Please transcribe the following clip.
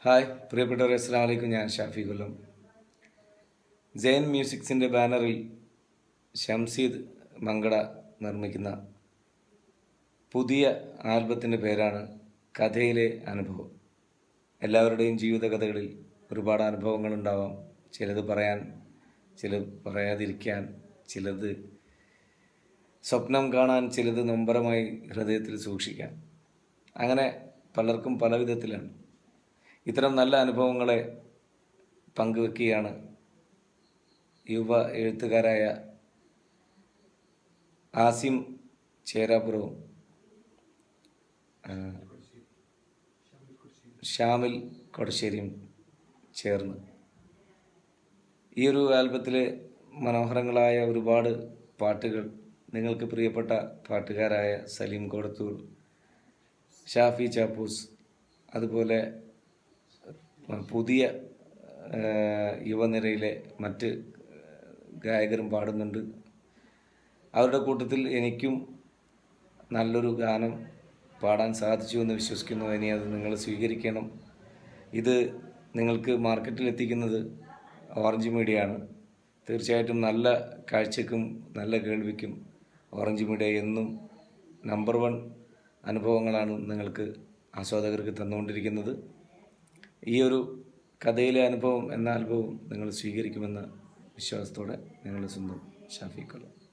hi പ്രിയപ്പെട്ടവരെ അസ്സാം വലൈക്കും ഞാൻ ഷാഫി കൊല്ലം ജെയിൻ മ്യൂസിക്സിൻ്റെ ബാനറിൽ ഷംസീദ് മങ്കട നിർമ്മിക്കുന്ന പുതിയ ആൽബത്തിൻ്റെ പേരാണ് കഥയിലെ അനുഭവം എല്ലാവരുടെയും ജീവിതകഥകളിൽ ഒരുപാട് അനുഭവങ്ങളുണ്ടാവാം ചിലത് പറയാൻ ചിലത് പറയാതിരിക്കാൻ ചിലത് സ്വപ്നം കാണാൻ ചിലത് നൊമ്പരമായി ഹൃദയത്തിൽ സൂക്ഷിക്കാൻ അങ്ങനെ പലർക്കും പല വിധത്തിലാണ് ഇത്തരം നല്ല അനുഭവങ്ങളെ പങ്കുവെക്കുകയാണ് യുവ എഴുത്തുകാരായ ആസിം ചേരാപുരവും ആ, ഷാമിൽ കൊടശ്ശേരിയും ചേർന്ന് ഈ ഒരു ആൽബത്തിലെ മനോഹരങ്ങളായ ഒരുപാട് പാട്ടുകൾ നിങ്ങൾക്ക് പ്രിയപ്പെട്ട പാട്ടുകാരായ സലീം കോടത്തൂർ ഷാഫി ചാപ്പൂസ് അതുപോലെ പുതിയ ആ, യുവനിരയിലെ മറ്റ് ഗായകരും പാടുന്നുണ്ട് അവരുടെ കൂട്ടത്തിൽ എനിക്കും നല്ലൊരു ഗാനം പാടാൻ സാധിച്ചു എന്ന് വിശ്വസിക്കുന്നു ഇനി അത് നിങ്ങൾ സ്വീകരിക്കണം ഇത് നിങ്ങൾക്ക് മാർക്കറ്റിൽ എത്തിക്കുന്നത് ഓറഞ്ച് മീഡിയ ആണ് തീർച്ചയായിട്ടും നല്ല കാഴ്ചക്കും നല്ല കേൾവിക്കും ഓറഞ്ച് മീഡിയ എന്നും നമ്പർ വൺ അനുഭവങ്ങളാണ് നിങ്ങൾക്ക് ആസ്വാദകർക്ക് തന്നുകൊണ്ടിരിക്കുന്നത് ഈ ഒരു കഥയിലെ അനുഭവം എന്ന അനുഭവം നിങ്ങൾ സ്വീകരിക്കുമെന്ന വിശ്വാസത്തോടെ നിങ്ങളുടെ സ്വന്തം ഷാഫി കൊല്ലം